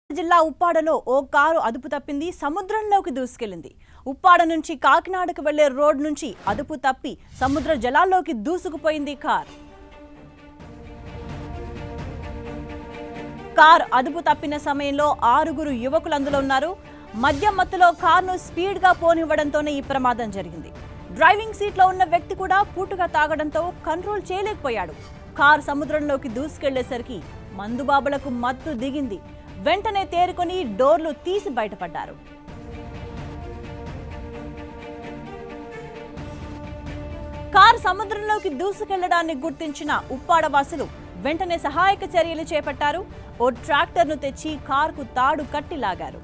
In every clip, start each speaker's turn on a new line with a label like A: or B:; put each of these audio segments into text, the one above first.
A: జిల్లా ఉప్పాడలో ఓ కారు అదుపు తప్పింది సముద్రంలోకి దూసుకెళ్లింది ఉప్పాడ నుంచి కాకినాడకు వెళ్లే రోడ్ నుంచి అదుపు తప్పి సముద్ర జలాల్లోకి దూసుకుపోయింది కార్ కార్ అదుపు తప్పిన సమయంలో ఆరుగురు యువకులు అందులో ఉన్నారు మద్యం మత్తులో కారును స్పీడ్ గా పోనివ్వడంతోనే ఈ ప్రమాదం జరిగింది డ్రైవింగ్ సీట్ లో ఉన్న వ్యక్తి కూడా పూటుగా తాగడంతో కంట్రోల్ చేయలేకపోయాడు కార్ సముద్రంలోకి దూసుకెళ్లేసరికి మందుబాబులకు మత్తు దిగింది వెంటనే తేరుకొని డోర్లు తీసి బయటపడ్డారు కార్ సముద్రంలోకి దూసుకెళ్లడాన్ని గుర్తించిన ఉప్పాడ వాసులు వెంటనే సహాయక చర్యలు చేపట్టారు ఓ ట్రాక్టర్ను తెచ్చి కారుకు తాడు కట్టి లాగారు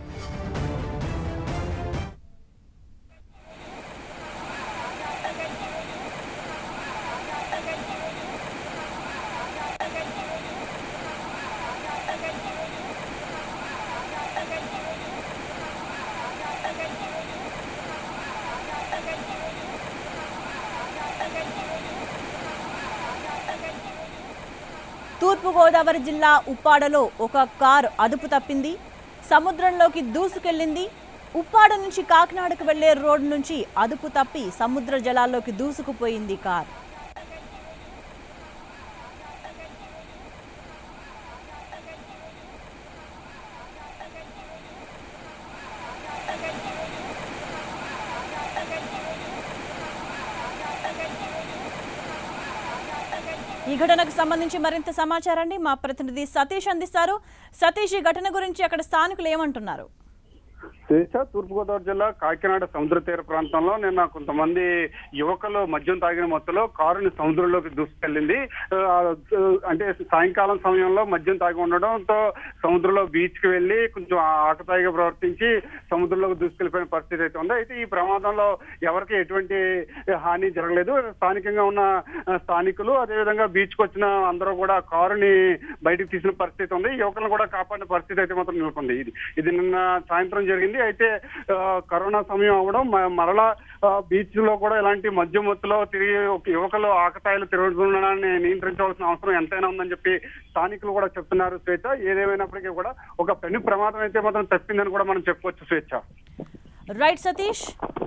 A: తూర్పుగోదావరి జిల్లా ఉప్పాడలో ఒక కార్ అదుపు తప్పింది సముద్రంలోకి దూసుకెళ్లింది ఉప్పాడ నుంచి కాకినాడకు వెళ్లే రోడ్ నుంచి అదుపు తప్పి సముద్ర జలాల్లోకి దూసుకుపోయింది కార్ ఈ ఘటనకు సంబంధించి మరింత సమాచారాన్ని మా ప్రతినిధి సతీష్ అందిస్తారు సతీష్ ఈ ఘటన గురించి అక్కడ స్థానికులు ఏమంటున్నారు
B: స్వేచ్ఛ తూర్పుగోదావరి జిల్లా కాకినాడ సముద్ర తీర ప్రాంతంలో నిన్న కొంతమంది యువకులు మద్యం తాగిన మొత్తలో కారుని సముద్రంలోకి దూసుకెళ్ళింది ఆ, అంటే సాయంకాలం సమయంలో మద్యం తాగి ఉండడంతో సముద్రంలో బీచ్ కి వెళ్లి కొంచెం ఆకతాయిగా ప్రవర్తించి సముద్రంలోకి దూసుకెళ్లిపోయిన పరిస్థితి అయితే ఉంది అయితే ఈ ప్రమాదంలో ఎవరికి ఎటువంటి హాని జరగలేదు స్థానికంగా ఉన్న ఆ, స్థానికులు అదేవిధంగా బీచ్ కు వచ్చిన అందరూ కూడా కారుని బయటకు తీసిన పరిస్థితి ఉంది యువకులను కూడా కాపాడిన పరిస్థితి అయితే మాత్రం నెలకొంది ఇది ఇది నిన్న సాయంత్రం జరిగింది అయితే ఆ, కరోనా సమయం అవడం మ- మరలా బీచ్ లో కూడా ఇలాంటి మద్యం మత్తులో తిరిగి ఒక యువకులు ఆకతాయిలు తిరుగుతున్నారని నియంత్రించవలసిన అవసరం ఎంతైనా ఉందని చెప్పి స్థానికులు కూడా చెప్తున్నారు స్వేచ్ఛ ఏదేమైనప్పటికీ కూడా ఒక పెను ప్రమాదం అయితే మాత్రం తప్పిందని కూడా మనం చెప్పుకోవచ్చు స్వేచ్ఛ
A: రైట్ సతీష్